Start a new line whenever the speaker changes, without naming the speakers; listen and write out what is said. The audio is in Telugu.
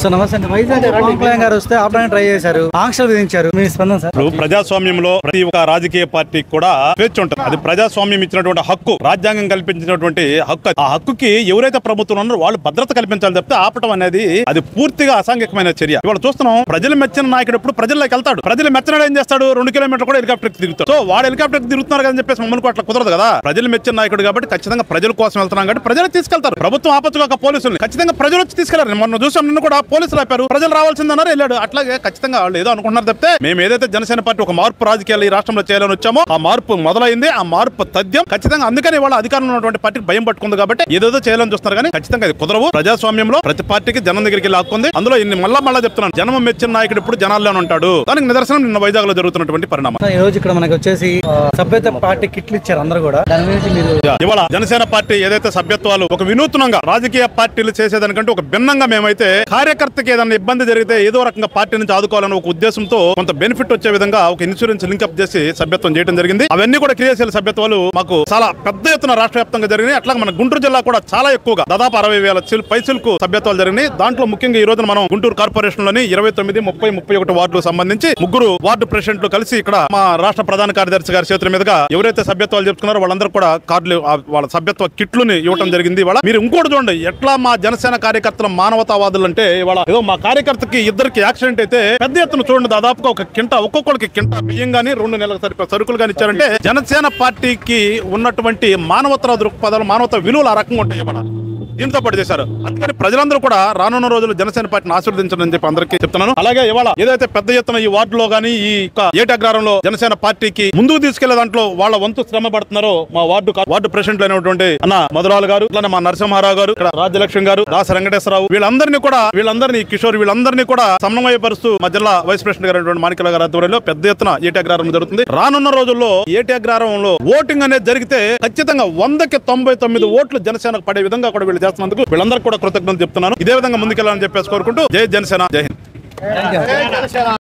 సార్ నమస్తే అండి వైజాగ్ పవన్ కళ్యాణ్ గారు వస్తే ఆపడానికి ట్రై చేశారు ఆంక్షలు విధించారు మీ స్పందన సార్
ఇప్పుడు ప్రజాస్వామ్యంలో ప్రతి ఒక్క రాజకీయ పార్టీకి కూడా స్వేచ్ఛ ఉంటుంది అది ప్రజాస్వామ్యం ఇచ్చినటువంటి హక్కు రాజ్యాంగం కల్పించినటువంటి హక్కు అది. ఆ హక్కుకి ఎవరైతే ప్రభుత్వం ఉన్నారో వాళ్ళు భద్రత కల్పించాలి తప్పితే ఆపటం అనేది అది పూర్తిగా అసాంఘికమైన చర్య ఇవాళ చూస్తున్నాం ప్రజలు మెచ్చిన నాయకుడు ఎప్పుడు ప్రజల్లోకి వెళ్తాడు ప్రజలు మెచ్చినాడు ఏం చేస్తాడు రెండు కిలోమీటర్ కూడా హెలికాప్టర్ తిరుగుతాడు సో వాడు హెలికాప్టర్ తిరుగుతున్నారు కదా చెప్పేసి మమ్మల్ని అట్లా కుదరదు కదా ప్రజలు మెచ్చిన నాయకుడు కాబట్టి ఖచ్చితంగా ప్రజల కోసం వెళ్తున్నాం కాబట్టి ప్రజలు తీసుకెళ్తారు ప్రభుత్వం ఆపచ్చు కాక పోలీసులు ఖచ్చితంగా ప్రజలు వచ్చి తీసుకెళ్లారు మొన్న చూసాం నిన్ను కూడా పోలీసులు ఆపారు ప్రజలు రావాల్సిందన్నారు వెళ్ళాడు అట్లాగే ఖచ్చితంగా వాళ్ళు ఏదో అనుకుంటున్నారు తప్పితే మేము ఏదైతే జనసేన పార్టీ ఒక మార్పు రాజకీయాలు ఈ రాష్ట్రంలో చేయాలని వచ్చామో ఆ మార్పు మొదలైంది ఆ మార్పు తథ్యం ఖచ్చితంగా అందుకని వాళ్ళ అధికారంలో ఉన్నటువంటి పార్టీకి భయం పట్టుకుంది కాబట్టి ఏదేదో చేయాలని చూస్తున్నారు కానీ ఖచ్చితంగా అది కుదరవు ప్రజాస్వామ్యంలో ప్రతి పార్టీకి జనం దగ్గరికి లాక్కుంది అందులో ఇన్ని మళ్ళా మళ్ళా చెప్తున్నాను జనం మెచ్చిన నాయకుడు ఇప్పుడు జనాల్లోనే ఉంటాడు దానికి నిదర్శనం నిన్న వైజాగ్ లో జరుగుతున్నటువంటి పరిణామం
సార్, ఈ రోజు ఇక్కడ మనకి వచ్చేసి ఆ, సభ్యత పార్టీ కిట్లు ఇచ్చారు అందరూ కూడా దాని గురించి మీరు
ఇవాళ జనసేన పార్టీ ఏదైతే సభ్యత్వాలు ఒక వినూత్నంగా రాజకీయ పార్టీలు చేసేదానికంటే ఒక భిన్నంగా మేమైతే కార్యకర్తకి ఏదైనా ఇబ్బంది జరిగితే ఏదో రకంగా పార్టీ నుంచి ఆదుకోవాలనే ఒక ఉద్దేశంతో కొంత బెనిఫిట్ వచ్చే విధంగా ఒక ఇన్సూరెన్స్ లింకప్ చేసి సభ్యత్వం చేయడం జరిగింది అవన్నీ కూడా క్రియాశీల సభ్యత్వాలు మాకు చాలా పెద్ద ఎత్తున రాష్ట్ర వ్యాప్తంగా జరిగినాయి అట్లా మన గుంటూరు జిల్లా కూడా చాలా ఎక్కువగా దాదాపు అరవై వేల చిల్- పైచిలకు సభ్యత్వాలు జరిగినాయి దాంట్లో ముఖ్యంగా ఈ రోజున మనం గుంటూరు కార్పొరేషన్ లోని ఇరవై తొమ్మిది ముప్పై ముప్పై ఒకటి వార్డులకు సంబంధించి ముగ్గురు వార్డు ప్రెసిడెంట్లు కలిసి ఇక్కడ మా రాష్ట్ర ప్రధాన కార్యదర్శి గారి చేతుల మీదుగా ఎవరైతే సభ్యత్వాలు చెప్పుకున్నారో వాళ్ళందరూ కూడా కార్డులు ఆ వాళ్ళ సభ్యత్వ కిట్లుని ఇవ్వడం జరిగింది ఇవాళ మీరు ఇంకోటి చూడండి ఎట్లా మా జనసేన కార్యకర్తల మానవతావాదులు అంటే ఇవాళ ఏదో మా కార్యకర్తకి ఇద్దరికి యాక్సిడెంట్ అయితే పెద్ద ఎత్తున చూడండి దాదాపుగా ఒక కింట ఒక్కొక్కరికి కింట బియ్యం గానీ రెండు నెలల సరిపో సరుకులు గానీ ఇచ్చారంటే జనసేన పార్టీకి ఉన్నటువంటి మానవతా దృక్పథాలు మానవత విలువలు ఆ రకంగా ఉంటాయి ఇవాళ దీంతో పాటు చేశారు అందుకని ప్రజలందరూ కూడా రానున్న రోజులు జనసేన పార్టీని ఆశీర్వదించడం చెప్పి అందరికీ చెప్తున్నాను అలాగే ఇవాళ ఏదైతే పెద్ద ఎత్తున ఈ వార్డులో గానీ ఈ యొక్క ఏటగ్రారంలో జనసేన పార్టీకి ముందుకు తీసుకెళ్లే దాంట్లో వాళ్ళ వంతు శ్రమ పడుతున్నారో మా వార్డు కా- వార్డు ప్రెసిడెంట్ అయినటువంటి అన్న మధురాలు గారు ఇట్లానే మా నరసింహారావు గారు ఇక్కడ రాజ్యలక్ష్మి గారు దాస వెంకటేశ్వరరావు వీళ్ళందరినీ కూడా వీళ్ళందరినీ కిషోర్ వీళ్ళందరినీ కూడా సమన్వయపరుస్తూ మా జిల్లా వైస్ ప్రెసిడెంట్ గారు అయినటువంటి మాణికల గారి ఆధ్వర్యంలో పెద్ద ఎత్తున ఏటి అగ్రహారం జరుగుతుంది రానున్న రోజుల్లో ఏటి అగ్రహారంలో ఓటింగ్ అనేది జరిగితే ఖచ్చితంగా వందకి తొంభై తొమ్మిది ఓట్లు జనసేనకు పడే విధంగా కూడా వీళ్ళు చేస్తున్నందుకు వీళ్ళందరికీ కూడా కృతజ్ఞతలు చెప్తున్నాను ఇదే విధంగా ముందుకెళ్ళాలని చెప్పేసి కోరుకుంటూ జై జనసేన జై హింద్
థ్యాంక్ యూ